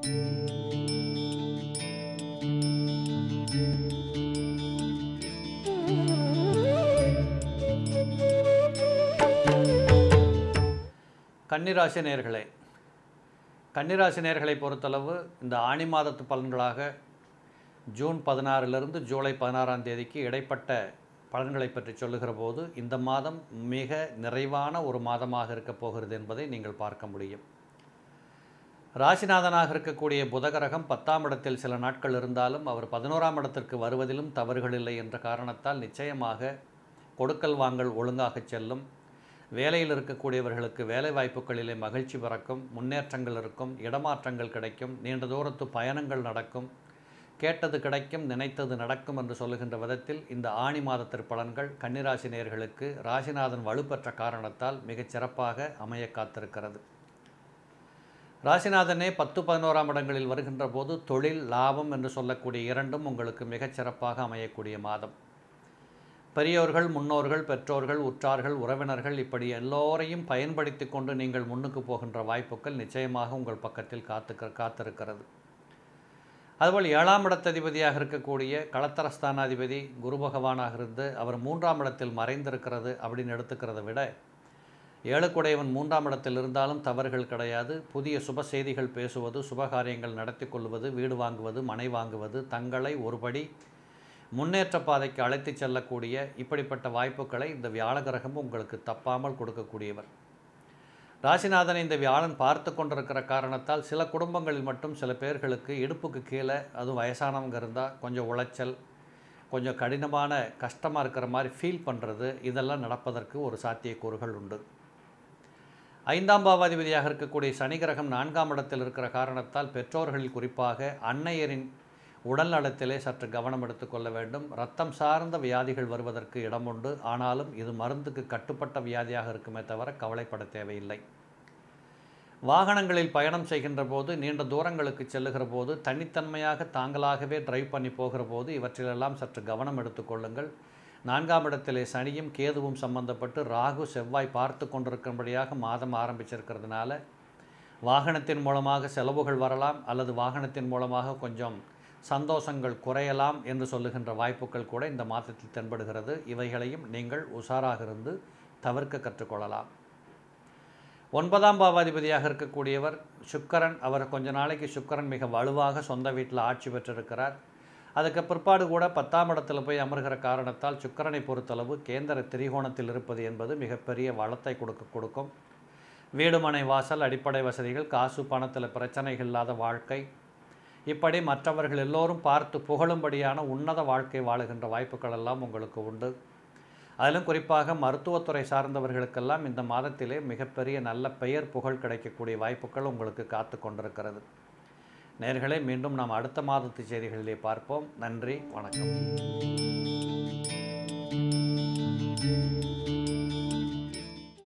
கன்னிராசி நேர்களே கன்னிராசி நேர்களை பொறுத்தளவு இந்த ஆணி மாதத்து பலன்களாக ஜூன் பதினாறிலிருந்து ஜூலை பதினாறாம் தேதிக்கு இடைப்பட்ட பலன்களை பற்றி சொல்லுகிற போது இந்த மாதம் மிக நிறைவான ஒரு மாதமாக இருக்கப் போகிறது என்பதை நீங்கள் பார்க்க முடியும் ராசிநாதனாக இருக்கக்கூடிய புதகரகம் பத்தாம் இடத்தில் சில நாட்கள் இருந்தாலும் அவர் பதினோராம் இடத்திற்கு வருவதிலும் தவறுகள் இல்லை என்ற காரணத்தால் நிச்சயமாக கொடுக்கல் வாங்கல் ஒழுங்காக செல்லும் வேலையில் இருக்கக்கூடியவர்களுக்கு வேலை வாய்ப்புகளிலே மகிழ்ச்சி பிறக்கும் முன்னேற்றங்கள் இருக்கும் இடமாற்றங்கள் கிடைக்கும் நீண்ட தூரத்து பயணங்கள் நடக்கும் கேட்டது கிடைக்கும் நினைத்தது நடக்கும் என்று சொல்லுகின்ற விதத்தில் இந்த ஆணி மாதத்திற் பலன்கள் கன்னிராசி நேயர்களுக்கு ராசிநாதன் வலுப்பெற்ற காரணத்தால் மிகச் சிறப்பாக அமைய காத்திருக்கிறது ராசிநாதனே பத்து பதினோராம் இடங்களில் வருகின்ற போது தொழில் லாபம் என்று சொல்லக்கூடிய இரண்டும் உங்களுக்கு மிகச் சிறப்பாக அமையக்கூடிய மாதம் பெரியோர்கள் முன்னோர்கள் பெற்றோர்கள் உற்றார்கள் உறவினர்கள் இப்படி எல்லோரையும் பயன்படுத்தி கொண்டு நீங்கள் முன்னுக்கு போகின்ற வாய்ப்புகள் நிச்சயமாக உங்கள் பக்கத்தில் காத்து காத்திருக்கிறது அதுபோல் ஏழாம் இடத்ததிபதியாக இருக்கக்கூடிய களத்தரஸ்தானாதிபதி குரு பகவானாக இருந்து அவர் மூன்றாம் இடத்தில் மறைந்திருக்கிறது அப்படின்னு எடுத்துக்கிறத விட ஏழுக்குடையவன் மூன்றாம் இடத்தில் இருந்தாலும் தவறுகள் கிடையாது புதிய சுப செய்திகள் பேசுவது சுபகாரியங்கள் நடத்தி கொள்வது வீடு வாங்குவது மனை வாங்குவது தங்களை ஒருபடி முன்னேற்ற பாதைக்கு அழைத்து செல்லக்கூடிய இப்படிப்பட்ட வாய்ப்புகளை இந்த வியாழ கிரகம் உங்களுக்கு தப்பாமல் கொடுக்கக்கூடியவர் ராசிநாதனை இந்த வியாழன் பார்த்து கொண்டிருக்கிற காரணத்தால் சில குடும்பங்களில் மட்டும் சில பேர்களுக்கு இடுப்புக்கு கீழே அதுவும் வயசானவங்க இருந்தால் கொஞ்சம் உளைச்சல் கொஞ்சம் கடினமான கஷ்டமாக இருக்கிற மாதிரி ஃபீல் பண்ணுறது இதெல்லாம் நடப்பதற்கு ஒரு சாத்தியக்கூறுகள் உண்டு ஐந்தாம் பாவாதிபதியாக இருக்கக்கூடிய சனி கிரகம் நான்காம் இடத்தில் இருக்கிற காரணத்தால் பெற்றோர்களில் குறிப்பாக அன்னையரின் உடல் நலத்திலே சற்று கவனம் எடுத்துக்கொள்ள வேண்டும் ரத்தம் சார்ந்த வியாதிகள் வருவதற்கு இடம் உண்டு ஆனாலும் இது மருந்துக்கு கட்டுப்பட்ட வியாதியாக இருக்குமே தவிர கவலைப்பட தேவையில்லை வாகனங்களில் பயணம் செய்கின்ற போது நீண்ட தூரங்களுக்கு செல்லுகிற போது தனித்தன்மையாக தாங்களாகவே டிரைவ் பண்ணி போகிற போது இவற்றிலெல்லாம் சற்று கவனம் எடுத்துக்கொள்ளுங்கள் நான்காம் இடத்திலே சனியும் கேதுவும் சம்பந்தப்பட்டு ராகு செவ்வாய் பார்த்து கொண்டிருக்கும்படியாக மாதம் ஆரம்பிச்சிருக்கிறதுனால வாகனத்தின் மூலமாக செலவுகள் வரலாம் அல்லது வாகனத்தின் மூலமாக கொஞ்சம் சந்தோஷங்கள் குறையலாம் என்று சொல்லுகின்ற வாய்ப்புகள் கூட இந்த மாதத்தில் தென்படுகிறது இவைகளையும் நீங்கள் உஷாராக இருந்து தவிர்க்க கற்றுக்கொள்ளலாம் ஒன்பதாம் பாவாதிபதியாக இருக்கக்கூடியவர் சுக்கரன் அவர் கொஞ்ச நாளைக்கு சுக்கரன் மிக வலுவாக சொந்த வீட்டில் ஆட்சி பெற்றிருக்கிறார் அதுக்கு பிற்பாடு கூட பத்தாம் இடத்துல போய் அமர்கிற காரணத்தால் சுக்கரனை பொறுத்தளவு கேந்திர திரிகோணத்தில் இருப்பது என்பது மிகப்பெரிய வளத்தை கொடுக்க கொடுக்கும் வீடுமனை வாசல் அடிப்படை வசதிகள் காசு பணத்தில் பிரச்சனைகள் இல்லாத வாழ்க்கை இப்படி மற்றவர்கள் எல்லோரும் பார்த்து புகழும்படியான உன்னத வாழ்க்கை வாழுகின்ற வாய்ப்புகள் எல்லாம் உங்களுக்கு உண்டு அதிலும் குறிப்பாக மருத்துவத்துறை சார்ந்தவர்களுக்கெல்லாம் இந்த மாதத்திலே மிகப்பெரிய நல்ல பெயர் புகழ் கிடைக்கக்கூடிய வாய்ப்புகள் உங்களுக்கு காத்து கொண்டிருக்கிறது நேர்களை மீண்டும் நாம் அடுத்த மாதத்து செய்திகளிலே பார்ப்போம் நன்றி வணக்கம்